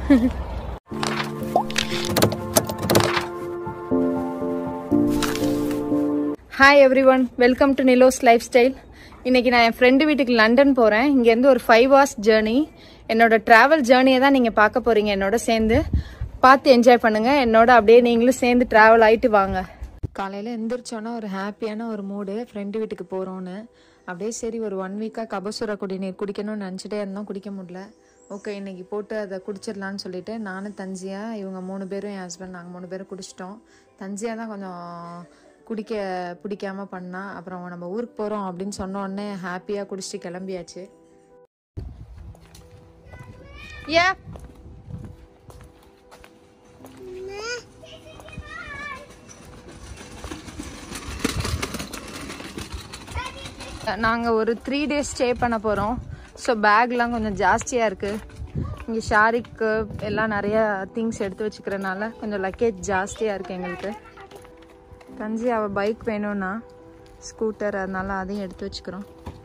Hi everyone welcome to Nilo's lifestyle இன்னைக்கு நான் என் ஃப்ரெண்டு வீட்டுக்கு லண்டன் போகிறேன் இங்கேருந்து ஒரு ஃபைவ் ஹவர்ஸ் ஜேர்னி என்னோட ட்ராவல் ஜேர்னியை தான் நீங்கள் பார்க்க போகிறீங்க என்னோட சேர்ந்து பார்த்து என்ஜாய் பண்ணுங்கள் என்னோட அப்படியே நீங்களும் சேர்ந்து ட்ராவல் ஆகிட்டு வாங்க காலையில் எந்திரிச்சோன்னா ஒரு ஹாப்பியான ஒரு மூடு ஃப்ரெண்டு வீட்டுக்கு போகிறோன்னு அப்படியே சரி ஒரு ஒன் வீக்காக கபசுர குடிநீர் குடிக்கணும்னு நினச்சிட்டே இருந்தோம் குடிக்க முடியல ஓகே இன்னைக்கு போட்டு அதை குடிச்சிடலான்னு சொல்லிட்டு நானும் தஞ்சியா இவங்க மூணு பேரும் என் ஹஸ்பண்ட் நாங்கள் மூணு பேரும் குடிச்சிட்டோம் தஞ்சியா தான் கொஞ்சம் குடிக்க பிடிக்காம பண்ணா அப்புறம் நம்ம ஊருக்கு போகிறோம் அப்படின்னு சொன்ன உடனே ஹாப்பியாக குடிச்சிட்டு கிளம்பியாச்சு ஏ நாங்கள் ஒரு த்ரீ டேஸ் ஸ்டே பண்ண போகிறோம் ஸோ பேக்லாம் கொஞ்சம் ஜாஸ்தியாக இருக்குது இங்கே ஷாரிக்கு எல்லாம் நிறைய திங்ஸ் எடுத்து வச்சுக்கிறனால கொஞ்சம் லக்கேஜ் ஜாஸ்தியாக இருக்குது எங்களுக்கு தஞ்சி அவள் பைக் வேணும்னா ஸ்கூட்டர் அதனால அதையும் எடுத்து வச்சுக்கிறோம்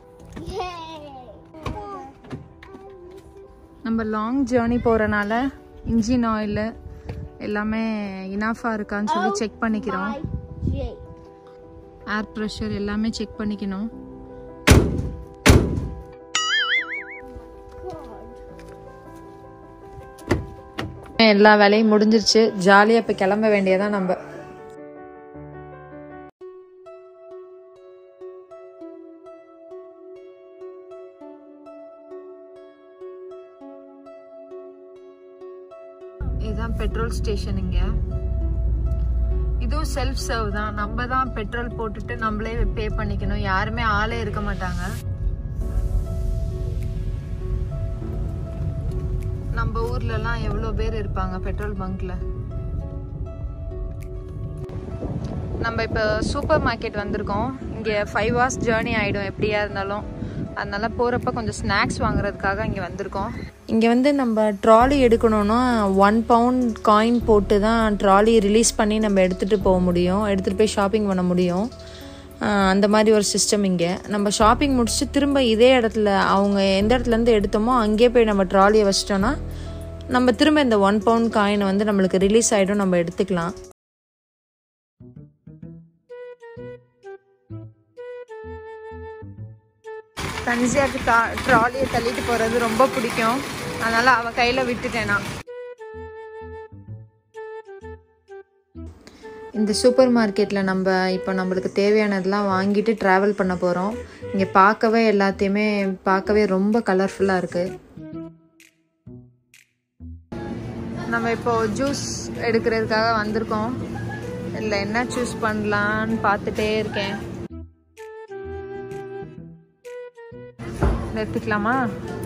நம்ம லாங் ஜேர்னி போகிறனால இன்ஜின் ஆயில் எல்லாமே இனாஃபாக இருக்கான்னு சொல்லி செக் பண்ணிக்கிறோம் ஏர் ப்ரெஷர் எல்லாமே செக் பண்ணிக்கணும் எல்லா வேலையும் முடிஞ்சிருச்சு ஜாலியாக இப்போ கிளம்ப வேண்டியதான் நம்ம இதுதான் பெட்ரோல் ஸ்டேஷன் இங்க இதுவும் செல்ஃப் சர்வ் தான் நம்ம தான் பெட்ரோல் போட்டுட்டு நம்மளே பே பண்ணிக்கணும் யாருமே ஆளே இருக்க மாட்டாங்க நம்ம ஊர்ல எல்லாம் எவ்வளவு பேர் இருப்பாங்க பெட்ரோல் பங்க்ல நம்ம இப்போ சூப்பர் மார்க்கெட் வந்திருக்கோம் இங்கே ஃபைவ் ஹவர்ஸ் ஜேர்னி ஆகிடும் எப்படியா இருந்தாலும் அதனால போகிறப்ப கொஞ்சம் ஸ்நாக்ஸ் வாங்குறதுக்காக இங்கே வந்திருக்கோம் இங்கே வந்து நம்ம ட்ராலி எடுக்கணும்னா ஒன் பவுண்ட் காயின் போட்டு தான் ட்ராலி ரிலீஸ் பண்ணி நம்ம எடுத்துகிட்டு போக முடியும் எடுத்துகிட்டு போய் ஷாப்பிங் பண்ண முடியும் ஆஹ் அந்த மாதிரி ஒரு சிஸ்டம் இங்கே நம்ம ஷாப்பிங் முடிச்சுட்டு திரும்ப இதே இடத்துல அவங்க எந்த இடத்துலேருந்து எடுத்தோமோ அங்கேயே போய் நம்ம ட்ராலியை வச்சிட்டோன்னா நம்ம திரும்ப இந்த ஒன் பவுண்ட் காயின் வந்து நம்மளுக்கு ரிலீஸ் ஆகிடும் நம்ம எடுத்துக்கலாம் தஞ்சியாக்கு ட்ராலியை தள்ளிட்டு போகிறது ரொம்ப பிடிக்கும் அதனால அவ கையில் விட்டுட்டேன் நான் இந்த சூப்பர் மார்க்கெட்டில் நம்ம இப்போ நம்மளுக்கு தேவையானதெல்லாம் வாங்கிட்டு ட்ராவல் பண்ண போகிறோம் இங்கே பார்க்கவே எல்லாத்தையுமே பார்க்கவே ரொம்ப கலர்ஃபுல்லாக இருக்குது நம்ம இப்போ ஜூஸ் எடுக்கிறதுக்காக வந்திருக்கோம் இல்லை என்ன சூஸ் பண்ணலான்னு பார்த்துட்டே இருக்கேன் எடுத்துக்கலாமா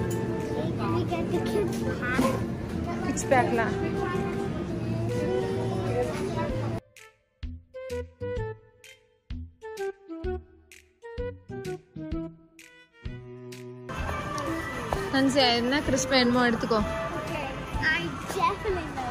கிட்ஸ் பேக்லாம் நன்சி என்ன கிறிஸ்ப என்னமோ எடுத்துக்கோ I definitely know.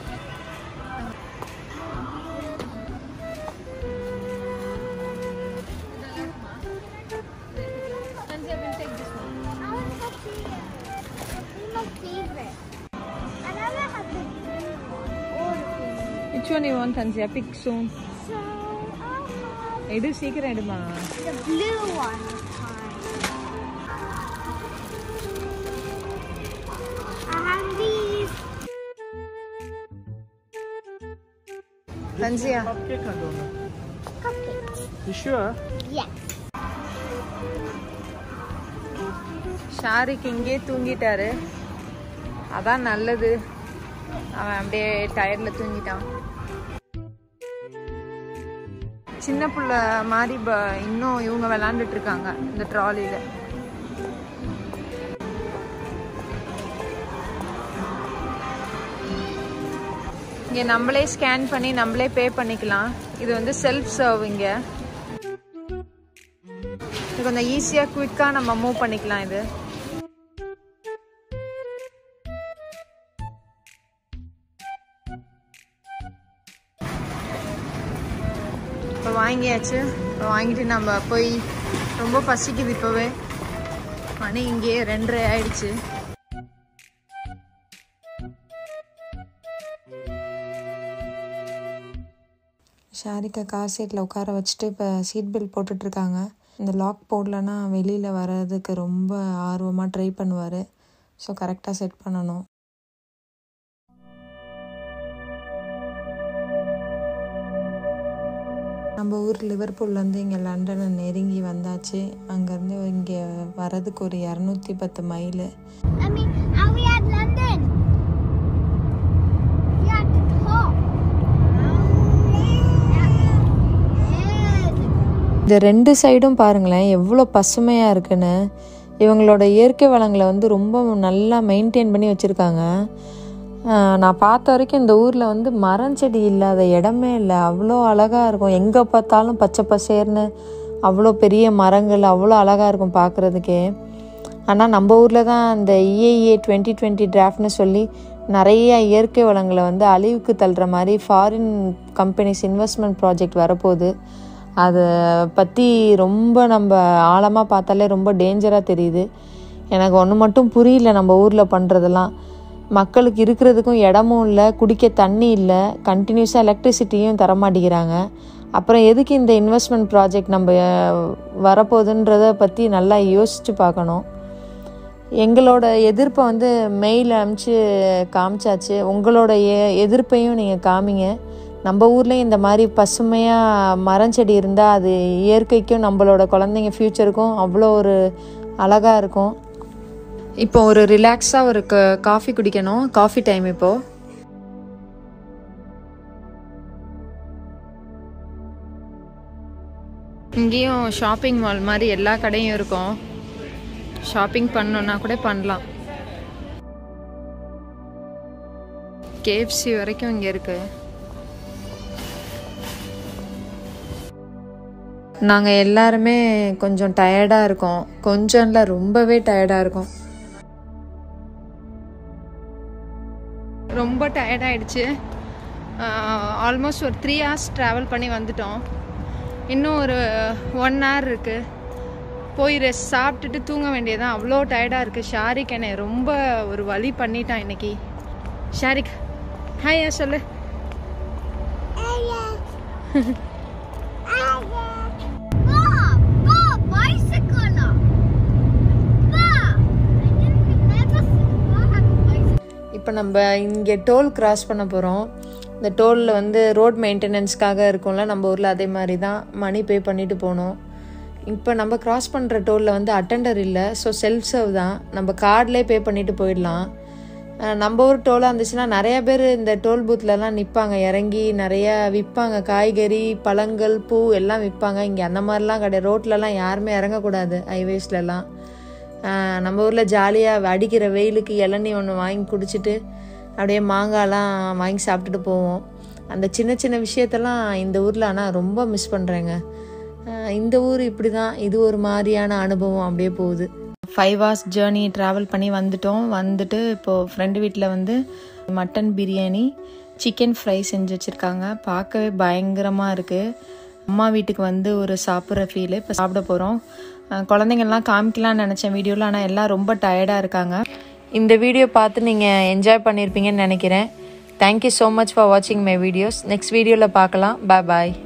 I want to see it. my favorite. I never had the blue one or the pink. Which one you want Dhansiya pick soon So I'll have எடு சீக்கிரம் எடுமா the blue one this time. I have these. தன்சியா Cupcake and donut. Cupcakes. You sure? Yes. Shariq இங்கே தூங்கிட்டாரு அதான் நல்லது அவன் அப்படியே டயர்ல தூங்கிட்டான் சின்ன புள்ள மாதிரி ப- இன்னும் இவங்க விளாண்டுட்டு இருக்காங்க இந்த ட்ராலியில இங்க நம்மளே ஸ்கேன் பண்ணி நம்மளே பே பண்ணிக்கலாம் இது வந்து செல்ஃப் சர்வ் இங்க இது கொஞ்சம் ஈஸியா குவிக்கா நம்ம மூவ் பண்ணிக்கலாம் இது இப்போ வாங்கியாச்சு இப்போ வாங்கிட்டு நம்ம போய் ரொம்ப பசிக்குது இப்போவே மணி இங்கேயே ரெண்டரை ஆயிடுச்சு ஷாரிக்கா கார் சீட்டில் உட்கார வச்சுட்டு இப்போ சீட் பெல்ட் போட்டுட்ருக்காங்க இந்த லாக் போடலன்னா வெளியில் வர்றதுக்கு ரொம்ப ஆர்வமாக ட்ரை பண்ணுவார் ஸோ கரெக்டாக செட் பண்ணணும் நம்ம ஊர் லிவர்பூல்லேருந்து இங்கே லண்டனை நெருங்கி வந்தாச்சு அங்கேருந்து இங்கே வர்றதுக்கு ஒரு இரநூத்தி பத்து mile I mean, are we at London? We are at the top. இந்த ரெண்டு சைடும் பாருங்களேன் எவ்வளோ பசுமையாக இருக்குன்னு இவங்களோட இயற்கை வளங்களை வந்து ரொம்ப நல்லா மெயின்டைன் பண்ணி வச்சுருக்காங்க நான் பார்த்த வரைக்கும் இந்த ஊரில் வந்து மரம் செடி இல்லாத இடமே இல்லை அவ்வளோ அழகாக இருக்கும் எங்கே பார்த்தாலும் பச்சை பசேர்னு அவ்வளோ பெரிய மரங்கள் அவ்வளோ அழகாக இருக்கும் பார்க்குறதுக்கே ஆனால் நம்ம ஊரில் தான் இந்த இஏஏ டுவெண்ட்டி டுவெண்ட்டி டிராஃப்ட்னு சொல்லி நிறைய இயற்கை வளங்களை வந்து அழிவுக்கு தள்ளுற மாதிரி ஃபாரின் கம்பெனிஸ் இன்வெஸ்ட்மெண்ட் ப்ராஜெக்ட் வரப்போகுது அதை பற்றி ரொம்ப நம்ம ஆழமாக பார்த்தாலே ரொம்ப டேஞ்சராக தெரியுது எனக்கு ஒன்று மட்டும் புரியல நம்ம ஊரில் பண்ணுறதெல்லாம் மக்களுக்கு இருக்கிறதுக்கும் இடமும் இல்லை குடிக்க தண்ணி இல்லை கண்டினியூஸாக எலக்ட்ரிசிட்டியும் தர மாட்டேங்கிறாங்க அப்புறம் எதுக்கு இந்த இன்வெஸ்ட்மெண்ட் ப்ராஜெக்ட் நம்ம அஹ், வரப்போகுதுன்றதை பற்றி நல்லா யோசித்து பார்க்கணும் எங்களோட எதிர்ப்பை வந்து மெயில் அனுப்பிச்சு காமிச்சாச்சு உங்களோட எ- எதிர்ப்பையும் நீங்கள் காமிங்க நம்ம ஊர்லேயும் இந்த மாதிரி பசுமையாக மரம் செடி இருந்தால் அது இயற்கைக்கும் நம்மளோட குழந்தைங்க ஃப்யூச்சருக்கும் அவ்வளோ ஒரு அழகாக இருக்கும் இப்போ ஒரு ரிலாக்ஸாக ஒரு காஃபி குடிக்கணும் காஃபி டைம் இப்போது இங்கேயும் ஷாப்பிங் மால் மாதிரி எல்லா கடையும் இருக்கும் ஷாப்பிங் பண்ணணுன்னா கூட பண்ணலாம் கேஎஃப்சி வரைக்கும் இங்கே இருக்கு நாங்கள் எல்லாருமே கொஞ்சம் டயர்டாக இருக்கோம் கொஞ்சம் இல்லை ரொம்பவே டயர்டாக இருக்கோம் ரொம்ப டயர்ட் ஆயிடுச்சு ஆல்மோஸ்ட் ஒரு த்ரீ ஹவர்ஸ் ட்ராவல் பண்ணி வந்துட்டோம் இன்னும் ஒரு ஒன் ஹவர் இருக்கு போய் ரெஸ்ட் சாப்பிட்டுட்டு தூங்க வேண்டியதான் அவ்வளோ டயர்டாக இருக்குது ஷாரிக் என்னை ரொம்ப ஒரு வழி பண்ணிட்டான் இன்னைக்கு ஷாரிக் ஹாய் சொல்லு Bob, Bob, bicycle. Bob, I didn't never see Bob have a bicycle. இப்போ நம்ம இங்கே டோல் கிராஸ் பண்ண போகிறோம் இந்த டோலில் வந்து ரோட் மெயின்டெனன்ஸ்க்காக இருக்கும்ல நம்ம ஊரில் அதே மாதிரி தான் மணி பே பண்ணிட்டு போகணும் இப்போ நம்ம கிராஸ் பண்ணுற டோலில் வந்து அட்டெண்டர் இல்லை ஸோ செல்ஃப் சர்வ் தான் நம்ம கார்ட்லேயே பே பண்ணிட்டு போயிடலாம் அஹ் நம்ம ஊர் டோலாக இருந்துச்சுன்னா நிறைய பேர் இந்த டோல் பூத்லலாம் நிற்பாங்க இறங்கி நிறைய விற்பாங்க காய்கறி பழங்கள் பூ எல்லாம் விற்பாங்க இங்கே அந்த மாதிரிலாம் கிடையாது ரோட்லலாம் யாருமே இறங்கக்கூடாது ஹைவேஸ்லலாம் ஆஹ் நம்ம ஊரில் ஜாலியாக அடிக்கிற வெயிலுக்கு இளநீ ஒன்று வாங்கி குடிச்சிட்டு அப்படியே மாங்காய்லாம் வாங்கி சாப்பிட்டுட்டு போவோம் அந்த சின்ன சின்ன விஷயத்தெல்லாம் இந்த ஊரில் ஆனால் ரொம்ப மிஸ் பண்ணுறேங்க இந்த ஊர் இப்படி தான் இது ஒரு மாதிரியான அனுபவம் அப்படியே போகுது ஃபைவ் ஹவர்ஸ் ஜேர்னி ட்ராவல் பண்ணி வந்துட்டோம் வந்துட்டு இப்போது ஃப்ரெண்டு வீட்டில் வந்து மட்டன் பிரியாணி சிக்கன் ஃப்ரை செஞ்சு வச்சுருக்காங்க பார்க்கவே பயங்கரமாக இருக்குது அம்மா வீட்டுக்கு வந்து ஒரு சாப்பிட்ற ஃபீலு இப்போ சாப்பிட போகிறோம் குழந்தைங்கள்லாம் காமிக்கலாம்னு நினச்சேன் வீடியோவில் ஆனால் எல்லாம் ரொம்ப டயர்டாக இருக்காங்க இந்த வீடியோ பார்த்து நீங்கள் என்ஜாய் பண்ணியிருப்பீங்கன்னு நினைக்கிறேன் தேங்க்யூ ஸோ மச் ஃபார் வாட்சிங் மை வீடியோஸ் நெக்ஸ்ட் வீடியோவில் பார்க்கலாம் பாய் பாய்